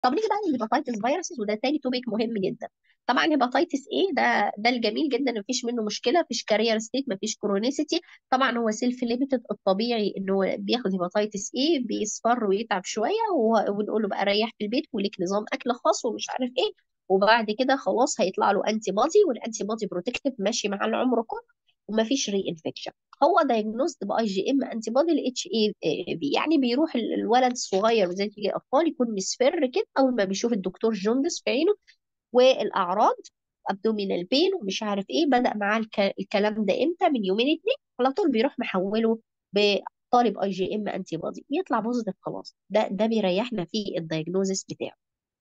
طب نيجي بقى للهيباتيتس فيروسز وده تاني توبيك مهم جدا طبعا هيباتيتس ايه ده ده الجميل جدا مفيش منه مشكله مفيش كارير ستيت مفيش كرونيسيتي طبعا هو سيلف ليميتد الطبيعي انه بياخد هيباتيتس ايه بيصفر ويتعب شويه وهو- ونقول له بقى ريح في البيت وليك نظام اكل خاص ومش عارف ايه وبعد كده خلاص هيطلع له انتي بودي والانتي بودي بروتكتيف ماشي مع العمر كله ومفيش ري انفكشن هو دايجنوزد باي جي ام انتي بودي لاتش اي في يعني بيروح ال- الولد الصغير زي تيجي اطفال يكون مصفر كده اول ما بيشوف الدكتور جوندس في عينه والاعراض ابدومينال بين ومش عارف ايه بدأ معاه الك... الكلام ده امتى من يومين اتنين على طول بيروح محوله بطالب اي جي ام انتي بودي يطلع بوزيتيف خلاص ده ده بيريحنا في الدايجنوزس بتاعه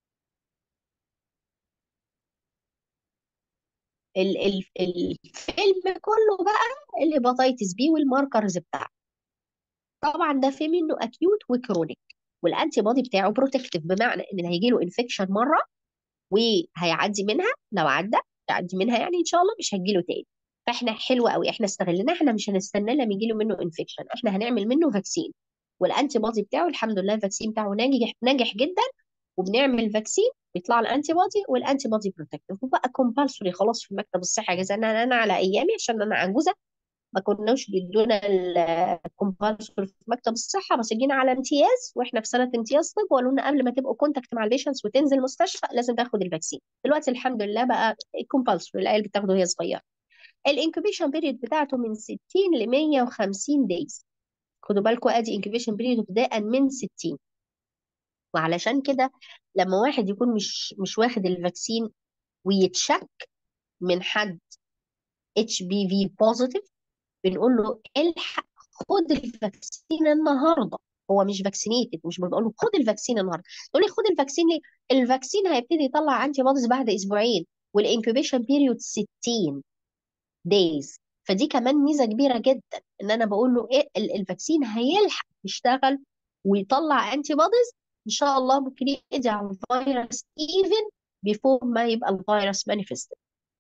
ال... ال... الفيلم كله بقى الهيباتيتس بي والماركرز بتاعه طبعا ده في منه اكيوت وكرونيك والانتي بودي بتاعه بروتكتيف بمعنى ان هيجي له انفكشن مره وهيعدي منها لو عدى يعدي منها يعني ان شاء الله مش هتجيله تاني فاحنا حلو قوي احنا استغلنا احنا مش هنستنى لما يجي له منه انفكشن احنا هنعمل منه فاكسين والانتي بودي بتاعه الحمد لله الفاكسين بتاعه ناجح ناجح جدا وبنعمل فاكسين بيطلع الانتي بودي والانتي بودي بروتكتيف وبقى كومبالسوري خلاص في مكتب الصحه يا جزاء انا انا على ايامي عشان انا عجوزه ما كناش بيدونا الكومبالسوري في مكتب الصحه بس جينا على امتياز واحنا في سنه امتياز طب وقالوا لنا قبل ما تبقوا كونتاكت مع البيشنتس وتنزل مستشفى لازم تاخد الفاكسين دلوقتي الحمد لله بقى الكومبالسوري العيال بتاخده وهي صغيره الانكوبيشن بيريد بتاعته من 60 ل 150 دايز خدوا بالكم ادي انكوبيشن بيريد ابتداء من 60 وعلشان كده لما واحد يكون مش مش واخد الفاكسين ويتشك من حد اتش بي في بوزيتيف بنقول له الحق خد الفاكسين النهارده هو مش فاكسينيتد مش بنقول له خد الفاكسين النهارده تقول لي خد الفاكسين ليه الفاكسين هيبتدي يطلع انتي بوديز بعد اسبوعين والانكوبيشن بيريود 60 دايز فدي كمان ميزه كبيره جدا ان انا بقول له ايه ال- الفاكسين هيلحق يشتغل ويطلع انتي بوديز ان شاء الله ممكن يقضي على الفيروس ايفن بيفور ما يبقى الفيروس مانيفست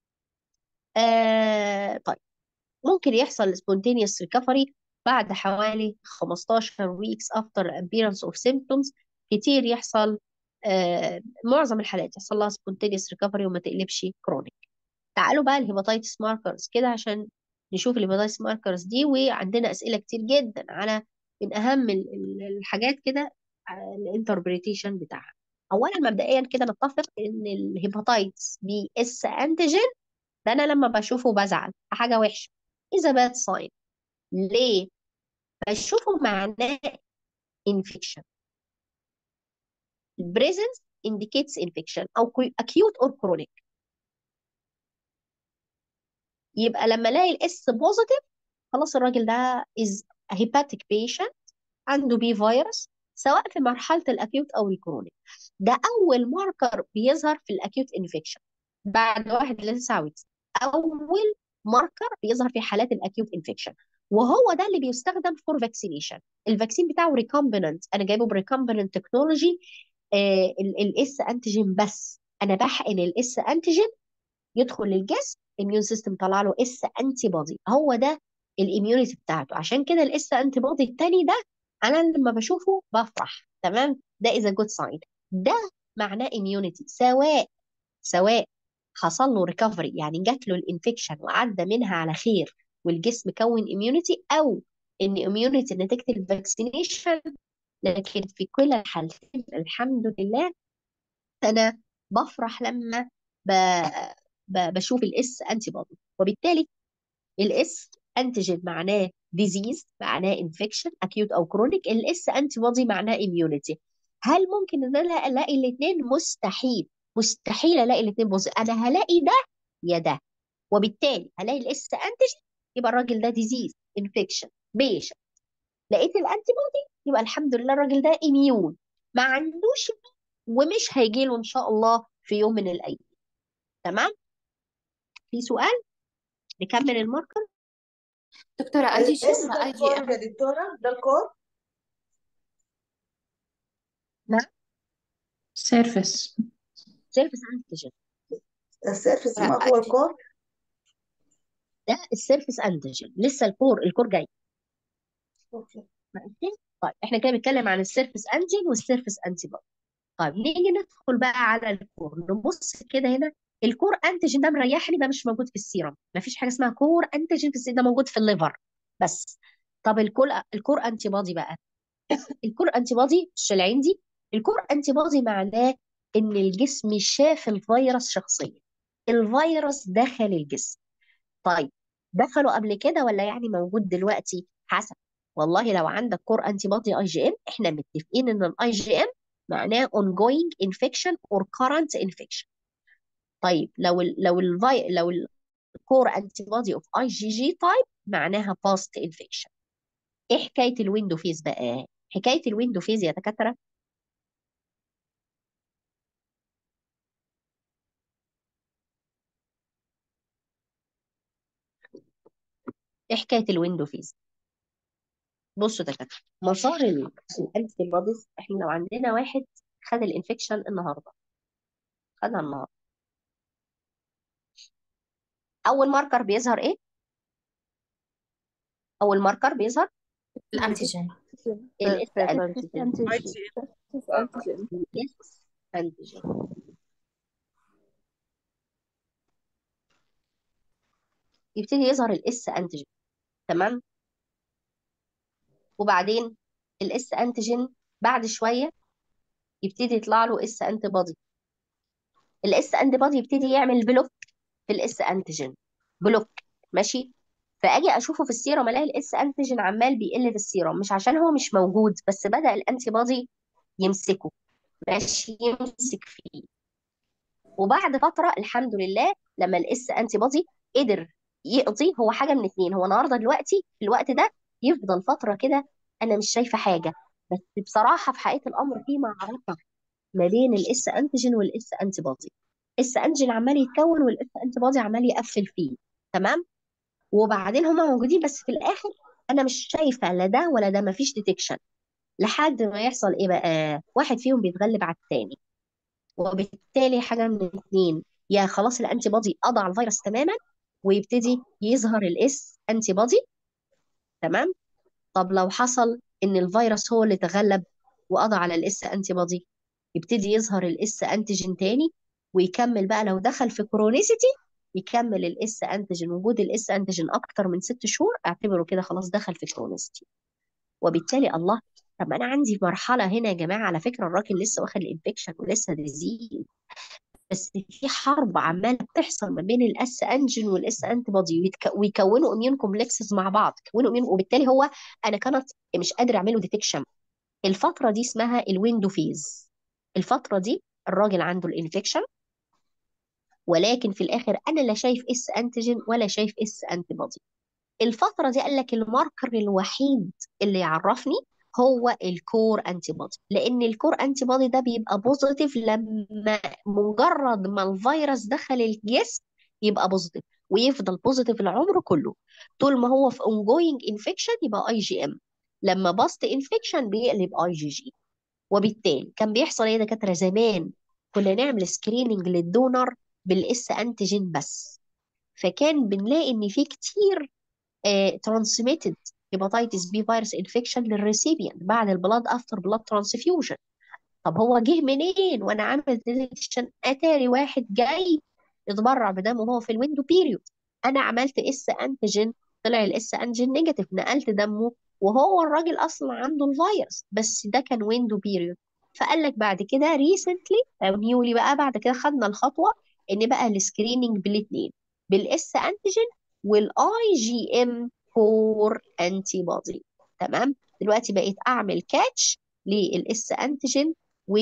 آه طيب ممكن يحصل spontaneous recovery بعد حوالي 15 weeks after appearance of symptoms كتير يحصل آه معظم الحالات يحصل لها spontaneous recovery وما تقلبش chronic تعالوا بقى الهيباتيتس ماركرز كده عشان نشوف الهيباتيتس ماركرز دي وعندنا أسئلة كتير جدا على من أهم ال- ال- الحاجات كده الانتربريتيشن بتاعها أولا مبدئيا كده نتفق إن الهيباتيتس بي اس أنتيجين ده أنا لما بشوفه بزعل حاجة وحشة إذا باد ساين ليه؟ بشوفه معناه infection presence indicates infection أو acute or chronic يبقى لما الاقي الاس بوزيتيف خلاص الراجل ده is a hepatic patient عنده بي فيروس سواء في مرحلة الأكيوت أو الكرونيك ده أول ماركر بيظهر في الأكيوت انفكشن بعد واحد لتسعة ويكس أول ماركر بيظهر في حالات الأكيوت انفكشن وهو ده اللي بيستخدم فور فاكسينيشن الفاكسين بتاعه ريكومبيننت أنا جايبه بريكومبيننت تكنولوجي الاس انتيجين بس أنا بحقن الاس انتيجين يدخل للجسم الاميون سيستم طلع له اس انتي بودي هو ده الاميونيتي بتاعته عشان كده الاس انتي بودي التاني ده انا لما بشوفه بفرح تمام ده از جود ساين ده معناه اميونيتي سواء سواء حصل له ريكفري يعني جات له الانفكشن وعدى منها على خير والجسم كون اميونيتي او ان اميونيتي نتيجه الفاكسينيشن لكن في كلا الحالتين الحمد لله انا بفرح لما ب... ب... بشوف الاس انتي بودي وبالتالي الاس انتيجين معناه ديزيز معناه انفكشن اكيوت او كرونيك الاس انتي بودي معناه اميونيتي هل ممكن ان انا الاقي الاثنين مستحيل مستحيل الاقي الاثنين بوزي انا هلاقي ده يا ده وبالتالي هلاقي الاس انتيجين يبقى الراجل ده ديزيز انفكشن بيشن لقيت الانتي بودي يبقى الحمد لله الراجل ده اميون ما عندوش ومش هيجي له ان شاء الله في يوم من الايام تمام في سؤال نكمل الماركر دكتورة أنت شو الاس ده أجي الكور يا دكتورة ده الكور نعم سيرفس سيرفيس انتيجين السيرفس ما هو أجي الكور ده السيرفيس انتيجين لسه الكور الكور جاي اوكي ماشي طيب احنا كده بنتكلم عن السيرفيس انتيجين والسيرفيس انتي بودي طيب نيجي ندخل بقى على الكور نبص كده هنا الكور انتيجين ده مريحني ده مش موجود في السيرم مفيش حاجه اسمها كور انتيجين في السيرم ده موجود في الليفر بس طب الكور الكور انتي بودي بقى الكور انتي بودي مش اللي عندي الكور انتي بودي معناه ان الجسم شاف الفيروس شخصيا الفيروس دخل الجسم طيب دخلوا قبل كده ولا يعني موجود دلوقتي حسب والله لو عندك كور انتي بودي اي جي ام احنا متفقين ان الاي جي ام معناه ongoing infection or current infection طيب لو ال لو الفي لو الكور انتي بودي اوف اي جي جي تايب معناها past infection ايه حكايه الويندو فيز بقى حكايه الويندو فيز يا دكاتره ايه حكايه الويندو فيز بصوا يا دكاتره مسار الانتي بوديز احنا لو عندنا واحد خد الانفكشن النهارده خدها النهارده اول ماركر بيظهر ايه اول ماركر بيظهر الأنتيجين الاس أنتيجين أنتيجين الاس انتيجين يبتدي يظهر الاس انتيجين تمام وبعدين الاس انتيجين بعد شويه يبتدي يطلع له اس انتي بودي الاس انتي بودي يبتدي يعمل بلوك في الاس انتيجين بلوك ماشي فاجي اشوفه في السيرم الاقي الاس انتيجين عمال بيقل في السيرم مش عشان هو مش موجود بس بدأ الانتي بودي يمسكه ماشي يمسك فيه وبعد فتره الحمد لله لما الاس انتي بودي قدر يقضي هو حاجه من اتنين هو النهارده دلوقتي في الوقت ده يفضل فتره كده انا مش شايفه حاجه بس بصراحه في حقيقه الامر في معركه ما بين الاس انتيجين والاس انتي بودي الاس انتيجين عمال يتكون والاس انتي بودي عمال يقفل فيه تمام وبعدين هما موجودين بس في الاخر انا مش شايفه لا ده ولا ده مفيش ديتكشن لحد ما يحصل ايه بقى واحد فيهم بيتغلب على التاني وبالتالي حاجه من الاثنين يا خلاص الانتي بودي قضى على الفيروس تماما ويبتدي يظهر الاس انتي بودي تمام طب لو حصل ان الفيروس هو اللي تغلب وقضى على الاس انتي بودي يبتدي يظهر الاس انتيجين تاني ويكمل بقى لو دخل في كرونيسيتي يكمل الاس انتيجين وجود الاس انتيجين اكتر من ست شهور اعتبره كده خلاص دخل في كرونيسيتي وبالتالي الله طب ما انا عندي مرحله هنا يا جماعه على فكره الراجل لسه واخد الانفكشن ولسه ديزيز بس في حرب عماله بتحصل ما بين الاس انجين والاس انتي بودي ويتك- ويكونوا اميون كومبلكسز مع بعض يكونوا اميون وبالتالي هو انا كانت مش قادر اعمله ديتكشن الفتره دي اسمها الويندو فيز الفتره دي الراجل عنده الانفكشن ولكن في الاخر انا لا شايف اس انتيجين ولا شايف اس انتي بودي الفتره دي قال لك الماركر الوحيد اللي يعرفني هو الكور انتي بودي لان الكور انتي بودي ده بيبقى بوزيتيف لما مجرد ما الفيروس دخل الجسم يبقى بوزيتيف ويفضل بوزيتيف العمر كله طول ما هو في ongoing انفكشن يبقى اي جي ام لما باست انفكشن بيقلب اي جي جي وبالتالي كان بيحصل ايه يا دكاتره زمان كنا نعمل سكريننج للدونر بالاس انتيجين بس فكان بنلاقي ان في كتير ترانسميتد هيباتيتس بي فيروس انفكشن للريسيبيانت بعد البلاد افتر بلاد ترانسفيوجن طب هو جه منين وانا عامل ديتكشن اتاري واحد جاي يتبرع بدمه وهو في الويندو بيريود انا عملت اس انتيجين طلع الاس انتيجين نيجاتيف نقلت دمه وهو الراجل اصلا عنده الفيروس بس ده كان ويندو بيريود فقال لك بعد كده ريسنتلي او نيولي بقى بعد كده خدنا الخطوه ان بقى السكريننج بالاثنين بالاس انتيجين والاي جي ام كور انتي بودي تمام دلوقتي بقيت اعمل كاتش للاس انتيجين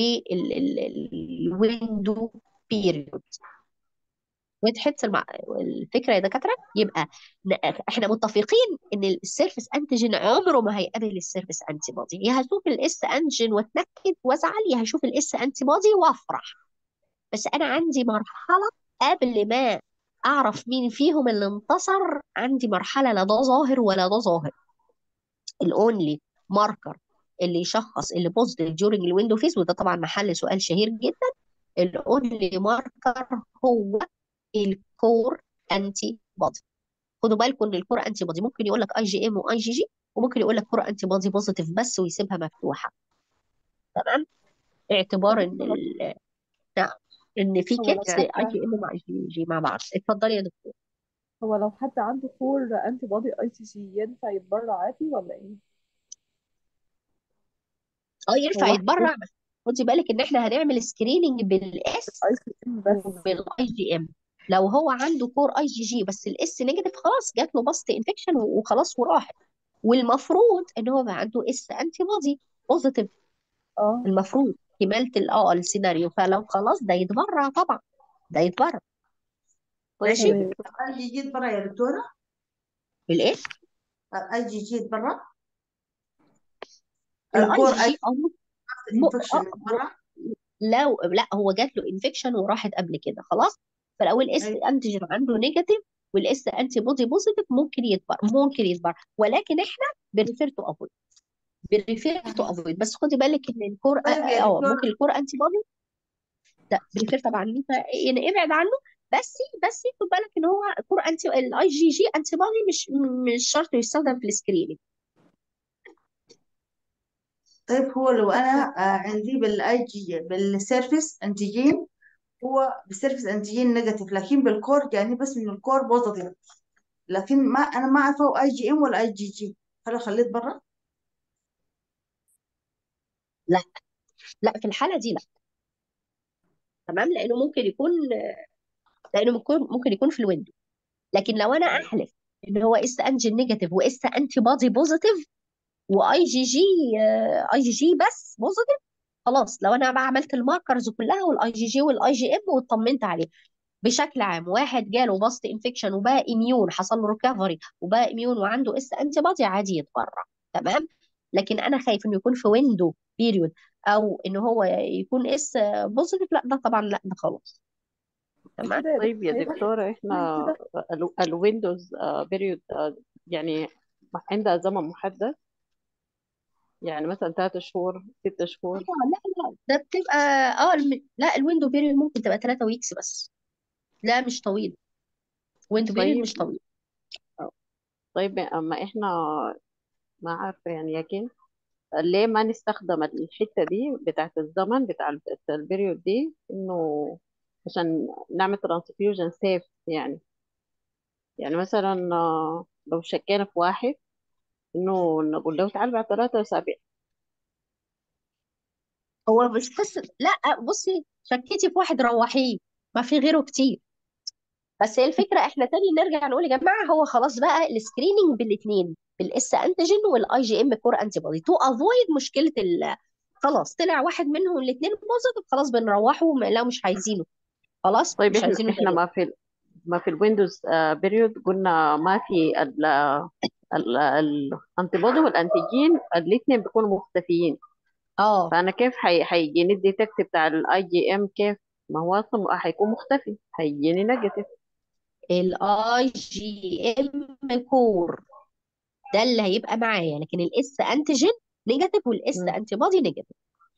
والويندو بيريود وضحت المع... الفكره يا دكاتره يبقى ن- احنا متفقين ان السيرفس انتيجين عمره ما هيقابل السيرفس انتي بودي يا هشوف الاس انتيجين واتنكد وازعل يا هشوف الاس انتي بودي وافرح بس انا عندي مرحله قبل ما اعرف مين فيهم اللي انتصر عندي مرحله لا ده ظاهر ولا ده ظاهر الاونلي ماركر اللي يشخص اللي بوزيتيف during الويندو فيز وده طبعا محل سؤال شهير جدا الاونلي ماركر هو الكور انتي بودي خدوا بالكم ان الكور انتي بودي ممكن يقول لك اي جي ام واي جي جي وممكن يقول لك كور انتي بودي بوزيتيف بس ويسيبها مفتوحه تمام اعتبار طب ان هو ال... نعم ان في هو لو كيتس اي حد جي ام مع جي جي مع بعض اتفضلي يا دكتور هو لو حد عنده كور انتي بودي اي تي جي ينفع يتبرع عادي ولا ايه؟ اه ينفع هو يتبرع بس خدي بالك ان احنا هنعمل سكريننج بالاس اي تي ام بس وبالاي جي ام لو هو عنده كور اي جي جي بس الاس نيجاتيف خلاص جات له باست انفكشن وخلاص وراحت والمفروض ان هو بقى عنده اس انتي بودي بوزيتيف اه المفروض كمالة ال- اه السيناريو فلو خلاص ده يتبرع طبعا ده يتبرع طيب ماشي تمام اي جي جي برا يا دكتورة الايه اي جي جي برا الاي الكور جي اي جي اه م- م- انفكشن آه، برا لو لا هو جات له انفكشن وراحت قبل كده خلاص فلو الاس اي انتيجين عنده نيجاتيف والاس انتي بودي بوزيتيف ممكن يتبرع ممكن يتبرع ولكن احنا بنريفير تو افويد بنريفير تو تمام افويد بس خدي بالك ان الكور اه طيب يا آه، دكتورة ممكن الكور انتي بودي لا بريفير طبعا ان انت يعني ابعد عنه بس بس خد بالك ان هو كور انتي الاي جي جي انتي بودي مش مش شرط يستخدم في السكريننج طيب هو لو انا آه، عندي بالاي جي بالسيرفيس انتيجين هو بالسيرفيس انتيجين نيجاتيف لكن بالكور يعني بس من الكور بوزيتيف لكن ما انا ما عارفه هو اي جي ام ولا اي جي جي هل خليت برا لا لا في الحاله دي لا تمام لانه ممكن يكون لانه ممكن ممكن يكون في الويندو لكن لو انا احلف ان هو اس انجن نيجاتيف واس انتي بودي بوزيتيف واي جي جي اي جي جي بس بوزيتيف خلاص لو انا بقى عملت الماركرز كلها والاي جي جي والاي جي ام واطمنت عليه بشكل عام واحد جاله باست انفكشن وبقى اميون حصل له ريكفري وبقى اميون وعنده اس انتي بودي عادي يتبرع تمام لكن انا خايف انه يكون في ويندو بيريود او ان هو يكون اس بوزيتيف لا ده طبعا لا ده خلاص تمام كده يا طيب يا دكتورة دكتورة احنا كده ال- الويندوز بيريود يعني عندها زمن محدد يعني مثلا ثلاثة شهور ستة شهور اه لا لا ده بتبقى اه الم... لا الويندو بيريود ممكن تبقى 3 ويكس بس لا مش طويل ويندو بيريود مش طيب طويل اه طيب اما احنا ما عارفة يعني يمكن ليه ما نستخدم الحتة دي بتاعت الزمن بتاع ال- البيريود دي انه عشان نعمل ترانسفيوجن سيف يعني يعني مثلا آه، لو شكينا في واحد انه نقول له تعال بعد ثلاثة اسابيع هو مش قصة لا بصي شكيتي في واحد روحيه ما في غيره كتير بس هي الفكرة احنا تاني نرجع نقول يا جماعة هو خلاص بقى السكريننج بالاثنين بالاس انتيجين والاي جي ام كور انتي بودي تو افويد مشكلة ال خلاص طلع واحد منهم الاثنين بوزيتيف خلاص بنروحه م- لو مش عايزينه خلاص طيب مش احنا عايزينه احنا تاني ما في ال- ما في الويندوز بيريود قلنا ما في ال ال الانتي بودي والانتيجين الاثنين بيكونوا مختفيين اه فانا كيف حي... هيجيني الديتكت بتاع الاي جي ام كيف ما هو اصلا هيكون مختفي هيجيني نيجاتيف الاي جي ام كور ده اللي هيبقى معايا لكن الاس انتيجين نيجاتيف والاس مم. انتي بودي نيجاتيف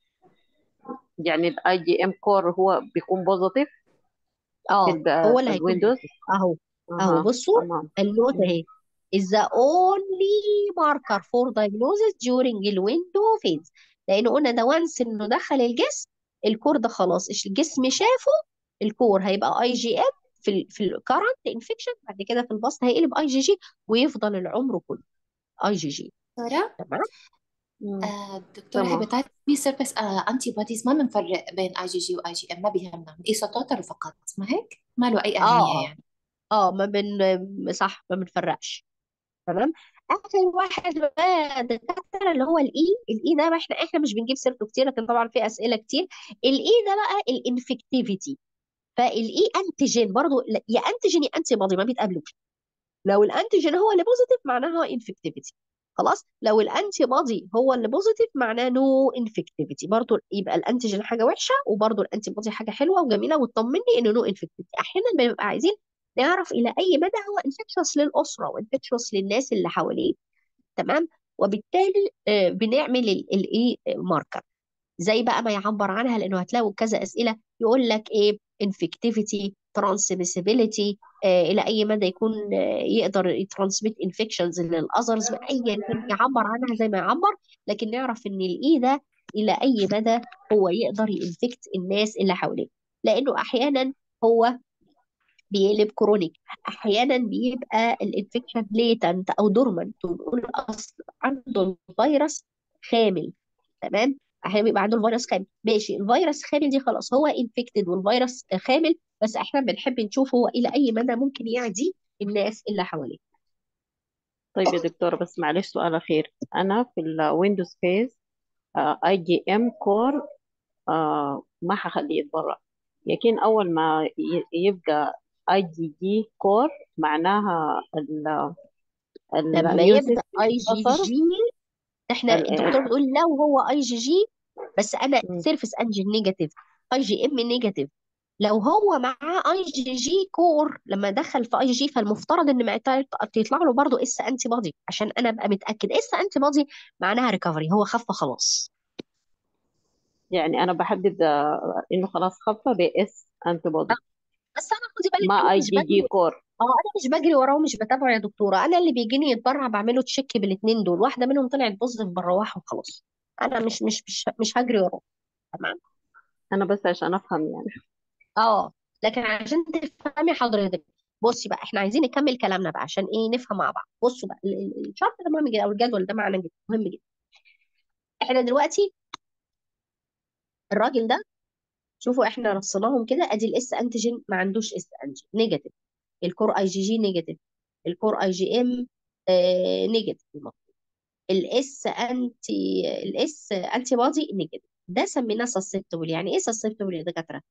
يعني الاي جي ام كور هو بيكون بوزيتيف في اه ال هو في اللي هيكون الويندوز اهو اهو اها بصوا تمام النوت مم. اهي is the only marker for diagnosis during الويندو phase لان قلنا ده وانس انه دخل الجسم الكور ده خلاص إيش الجسم شافه الكور هيبقى اي جي ام في ال في الكرنت انفكشن بعد كده في البسط هيقلب اي جي جي ويفضل العمر كله اي جي جي دكتورة تمام مم. آه، دكتورة تمام هيباتايتس بي سيرفيس انتي بوديز ما بنفرق بين اي جي جي واي جي ام ما بيهمنا بنقيسه توتال فقط ما هيك؟ ما له اي اه اهمية اه يعني اه ما بن صح ما بنفرقش تمام اخر واحد بقى دكاتره اللي هو الاي الاي ده بقى احنا احنا مش بنجيب سيرته كتير لكن طبعا في اسئله كتير الاي ده بقى الانفكتيفيتي فالاي انتيجين برضو لا- يا انتيجين يا انتي بودي ما بيتقابلوش لو الانتيجين هو اللي بوزيتيف معناها انفكتيفيتي خلاص لو الانتي بودي هو اللي بوزيتيف معناه نو انفكتيفيتي برضو يبقى الانتيجين حاجه وحشه وبرضو الانتي بودي حاجه حلوه وجميله وتطمني انه نو انفكتيفيتي احيانا بنبقى عايزين نعرف الى اي مدى هو انفكشوس للاسره وانفكشوس للناس اللي حواليه تمام وبالتالي آه، بنعمل الايه ماركر زي بقى ما يعبر عنها لانه هتلاقوا كذا اسئله يقول لك ايه انفكتيفيتي ترانسميسيبيليتي الى اي مدى يكون آه، يقدر يترانسميت انفكشنز للاذرز ايا كان يعبر عنها زي ما يعبر لكن نعرف ان الاي ده الى اي مدى هو يقدر ينفكت الناس اللي حواليه لانه احيانا هو بيقلب كرونيك احيانا بيبقى الانفكشن ليتنت او دورمنت ونقول اصل عنده الفيروس خامل تمام احيانا بيبقى عنده الفيروس خامل ماشي الفيروس خامل دي خلاص هو انفكتد والفيروس خامل بس احنا بنحب نشوف هو الى اي مدى ممكن يعدي الناس اللي حواليه طيب يا دكتورة بس معلش سؤال أخير أنا في الويندوز فيز اي جي ام كور ما هخليه يتبرع لكن أول ما ي- يبقى اي جي جي كور معناها ال- لما الاميون يبدا سيستم اي جي انتصر جي احنا ال- الدكتور بيقول لو هو اي جي جي بس انا م. سيرفيس انجن نيجاتيف اي جي ام نيجاتيف لو هو معاه اي جي جي كور لما دخل في اي جي فالمفترض ان مع- يطلع له برضه اس انتي بودي عشان انا ابقى متاكد اس انتي بودي معناها ريكفري هو خف خلاص يعني أنا بحدد آه، إنه خلاص خفى بإس أنتي بودي بس انا خدي بالك ما انا اي مش جي جي بجري كور اه انا مش بجري وراه ومش بتابعه يا دكتوره انا اللي بيجيني يتبرع بعمله تشيك بالاثنين دول واحده منهم طلعت بوزيتيف بروحه وخلاص انا مش مش مش مش هجري وراه تمام أنا بس عشان أفهم يعني اه لكن عشان تفهمي حضرتك بصي بقى احنا عايزين نكمل كلامنا بقى عشان ايه نفهم مع بعض بصوا بقى ال- ال- الشرط ده مهم جدا او الجدول ده معنى جدا مهم جدا احنا دلوقتي الراجل ده شوفوا احنا رصيناهم كده ادي الاس انتيجين ما عندوش اس انتيجين نيجاتيف الكور اي جي جي نيجاتيف الكور اي جي ام آه نيجاتيف الاس انتي الاس انتي بودي نيجاتيف ده سميناه سسبتبل يعني ايه سسبتبل يا دكاتره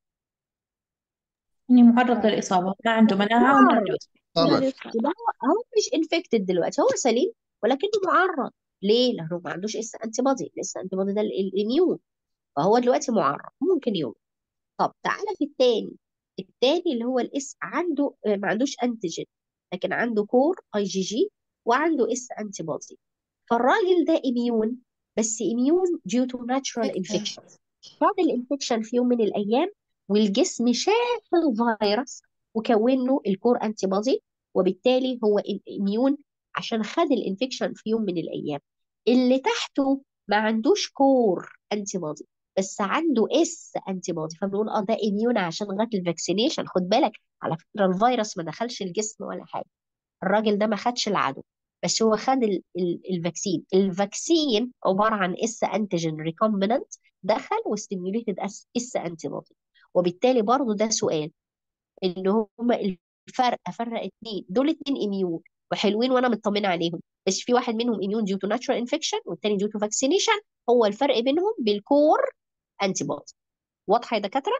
إني معرض للإصابة ما عنده مناعة وما عنده معرض لا يبقى يسمع هو هو مش انفكتد دلوقتي هو سليم ولكنه معرض ليه؟ لانه ما عندوش اس انتي بودي الاس انتي بودي ده الاميون فهو دلوقتي معرض ممكن يوم طب تعالى في التاني التاني اللي هو الاس عنده آه، ما عندوش انتيجين لكن عنده كور اي جي جي وعنده اس انتي بودي فالراجل ده اميون بس اميون due to natural infection بعد الانفكشن في يوم من الايام والجسم شاف الفيروس وكون له الكور انتي بودي وبالتالي هو اميون عشان خد الانفكشن في يوم من الايام اللي تحته ما عندوش كور انتي بودي بس عنده اس انتي بودي فبنقول اه ده اميون عشان لغايه الفاكسينيشن خد بالك على فكره الفيروس ما دخلش الجسم ولا حاجه الراجل ده ما خدش العدو بس هو خد ال ال الفاكسين الفاكسين عباره عن اس انتيجين ريكومبيننت دخل وستيميوليتد اس اس انتي بودي وبالتالي برضه ده سؤال ان هما الفرق افرق اتنين دول اتنين اميون وحلوين وانا مطمنه عليهم بس في واحد منهم اميون ديو تو ناتشورال انفكشن والتاني ديو تو فاكسينيشن هو الفرق بينهم بالكور انتي بودي واضحه يا دكاتره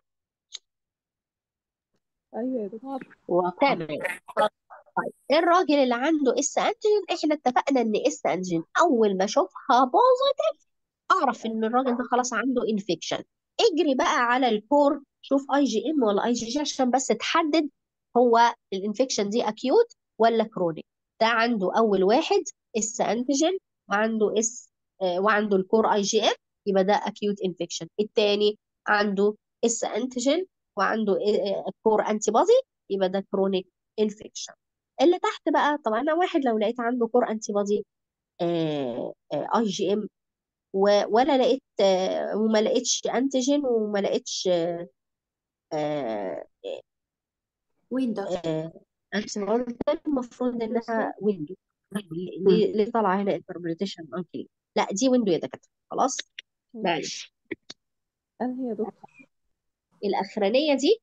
ايوه يا دكتور واضحة تمام طيب الراجل اللي عنده اس انتيجين احنا اتفقنا ان اس انتيجين اول ما اشوفها بوزيتيف اعرف ان الراجل ده خلاص عنده انفكشن اجري بقى على الكور شوف اي جي ام ولا اي جي جي عشان بس تحدد هو الانفكشن دي اكيوت ولا كرونيك ده عنده اول واحد اس انتيجين وعنده اس آه، وعنده الكور اي جي ام يبقى ده اكيوت انفكشن التاني عنده اس انتيجين وعنده كور انتي بودي يبقى ده كرونيك انفكشن اللي تحت بقى طبعا انا واحد لو لقيت عنده كور انتي بودي اي جي ام و- ولا لقيت آه، وما لقيتش انتيجين وما لقيتش آه، آه، ويندوز آه، انتي بودي المفروض انها ويندو ليه ليه طالعه هنا انتربريتيشن انكلي لا دي ويندو يا دكاتره خلاص معلش انهي يا دكتور الاخرانيه دي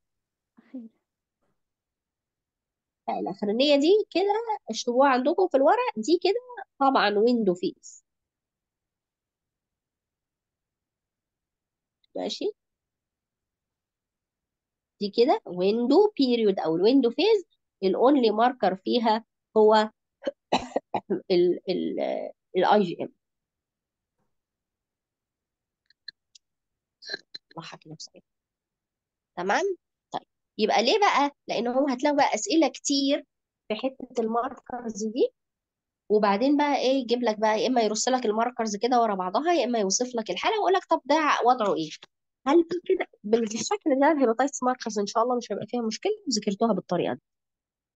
لا، الاخرانيه دي كده اشطبوها عندكم في الورق دي كده طبعا ويندو فيس ماشي دي كده ويندو بيريود او الويندو فيز الاونلي ماركر فيها هو ال ال الاي جي ام ضحك نفسك تمام طيب يبقى ليه بقى لان هو هتلاقوا بقى اسئله كتير في حته الماركرز دي وبعدين بقى ايه يجيب لك بقى يا اما يرص لك الماركرز كده ورا بعضها يا اما يوصف لك الحاله ويقول لك طب ده وضعه ايه هل في كده بالشكل ده الهيباتايتس ماركرز ان شاء الله مش هيبقى فيها مشكله ذاكرتوها بالطريقه دي